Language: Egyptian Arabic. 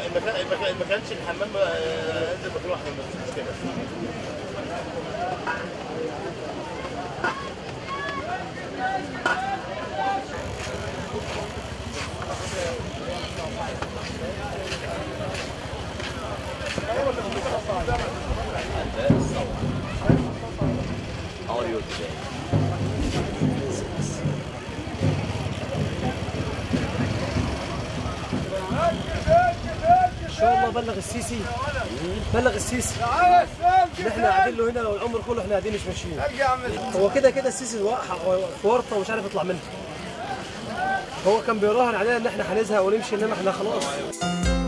ما كان- ما كان- ما كانش الحمام آه، انزل مكان واحد مش مشكله How are you today? ان شاء الله بلغ السيسي بلغ السيسي ان احنا قاعدين له هنا لو العمر كله احنا قاعدين مش ماشيين هو كده كده السيسي واقع في ورطه ومش عارف يطلع منها هو كان بيراهن علينا ان احنا هنزهق ونمشي انما احنا خلاص